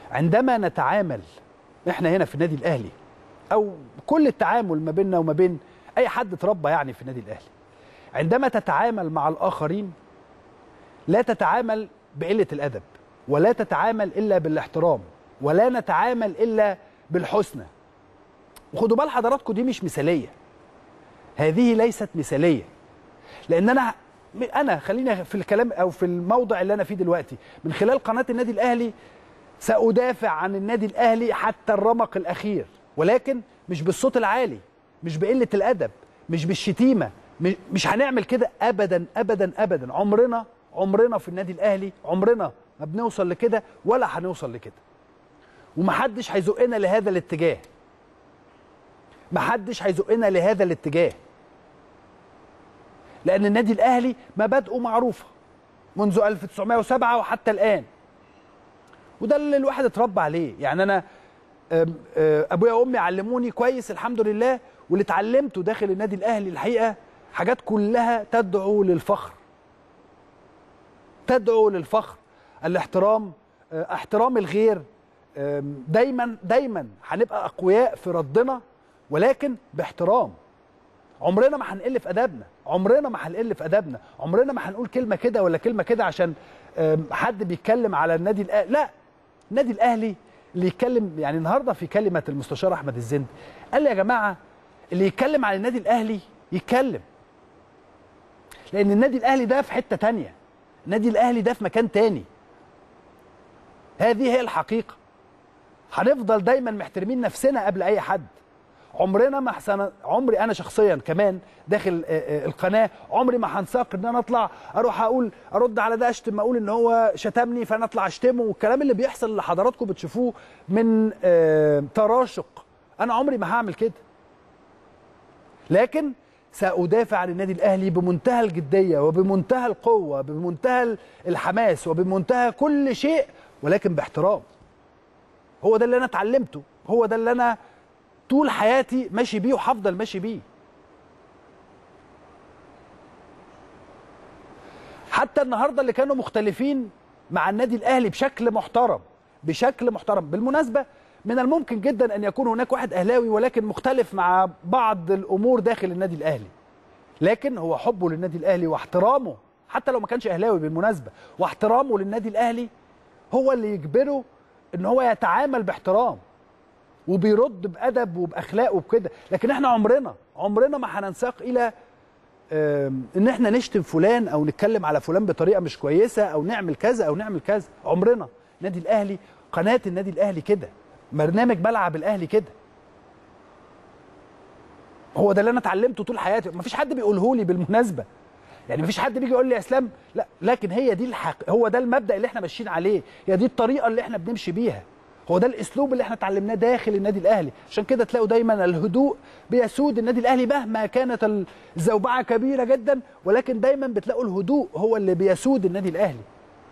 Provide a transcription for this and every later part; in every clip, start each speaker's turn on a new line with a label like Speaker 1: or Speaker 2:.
Speaker 1: عندما نتعامل احنا هنا في النادي الاهلي او كل التعامل ما بيننا وما بين اي حد اتربى يعني في النادي الاهلي عندما تتعامل مع الاخرين لا تتعامل بقله الادب ولا تتعامل الا بالاحترام ولا نتعامل الا بالحسنى وخدوا بال حضراتكم دي مش مثاليه هذه ليست مثاليه لان انا انا خليني في الكلام او في الموضع اللي انا فيه دلوقتي من خلال قناه النادي الاهلي سادافع عن النادي الاهلي حتى الرمق الاخير ولكن مش بالصوت العالي مش بقله الادب مش بالشتيمه مش هنعمل كده ابدا ابدا ابدا عمرنا عمرنا في النادي الاهلي عمرنا ما بنوصل لكده ولا هنوصل لكده ومحدش هيزقنا لهذا الاتجاه محدش هيزقنا لهذا الاتجاه لان النادي الاهلي مبادئه معروفه منذ 1907 وحتى الان وده اللي الواحد اتربى عليه يعني انا ابويا وامي علموني كويس الحمد لله واللي اتعلمته داخل النادي الاهلي الحقيقه حاجات كلها تدعو للفخر تدعو للفخر الاحترام احترام الغير دايما دايما هنبقى اقوياء في ردنا ولكن باحترام عمرنا ما هنقل في ادبنا عمرنا ما هنقل في ادبنا عمرنا ما هنقول كلمه كده ولا كلمه كده عشان حد بيتكلم على النادي الاهلي لا النادي الاهلي اللي يتكلم يعني النهارده في كلمه المستشار احمد الزند قال لي يا جماعه اللي يتكلم عن النادي الاهلي يتكلم لان النادي الاهلي ده في حته تانية النادي الاهلي ده في مكان تاني هذه هي الحقيقه هنفضل دايما محترمين نفسنا قبل اي حد عمرنا ما حسن عمري انا شخصيا كمان داخل القناه عمري ما هنساق ان انا اطلع اروح اقول ارد على ده اشتم اقول ان هو شتمني فانا اطلع اشتمه والكلام اللي بيحصل اللي حضراتكم بتشوفوه من تراشق انا عمري ما هعمل كده لكن سأدافع عن النادي الأهلي بمنتهى الجدية وبمنتهى القوة بمنتهى الحماس وبمنتهى كل شيء ولكن باحترام هو ده اللي أنا اتعلمته هو ده اللي أنا طول حياتي ماشي بيه وهفضل ماشي بيه حتى النهارده اللي كانوا مختلفين مع النادي الاهلي بشكل محترم بشكل محترم بالمناسبه من الممكن جدا ان يكون هناك واحد اهلاوي ولكن مختلف مع بعض الامور داخل النادي الاهلي لكن هو حبه للنادي الاهلي واحترامه حتى لو ما كانش اهلاوي بالمناسبه واحترامه للنادي الاهلي هو اللي يجبره ان هو يتعامل باحترام وبيرد بادب وباخلاق وبكده لكن احنا عمرنا عمرنا ما هننساق الى ان احنا نشتم فلان او نتكلم على فلان بطريقه مش كويسه او نعمل كذا او نعمل كذا عمرنا النادي الاهلي قناه النادي الاهلي كده برنامج ملعب الاهلي كده هو ده اللي انا اتعلمته طول حياتي مفيش حد بيقوله لي بالمناسبه يعني مفيش حد بيجي يقول لي يا اسلام لا لكن هي دي الحق هو ده المبدا اللي احنا ماشيين عليه هي دي الطريقه اللي احنا بنمشي بيها هو ده الاسلوب اللي احنا اتعلمناه داخل النادي الاهلي عشان كده تلاقوا دايما الهدوء بيسود النادي الاهلي مهما كانت الزوبعه كبيره جدا ولكن دايما بتلاقوا الهدوء هو اللي بيسود النادي الاهلي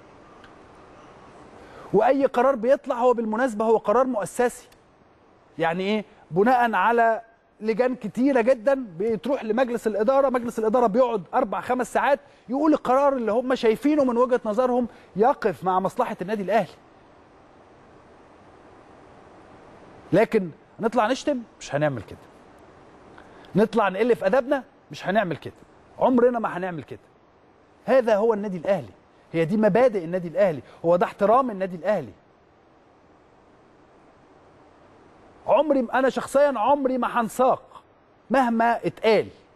Speaker 1: واي قرار بيطلع هو بالمناسبه هو قرار مؤسسي يعني ايه بناء على لجان كتيره جدا بتروح لمجلس الاداره مجلس الاداره بيقعد اربع خمس ساعات يقول القرار اللي هم شايفينه من وجهه نظرهم يقف مع مصلحه النادي الاهلي لكن نطلع نشتم مش هنعمل كده نطلع نقل في ادبنا مش هنعمل كده عمرنا ما هنعمل كده هذا هو النادي الاهلي هي دي مبادئ النادي الاهلي هو ده احترام النادي الاهلي عمري انا شخصيا عمري ما هنساق مهما اتقال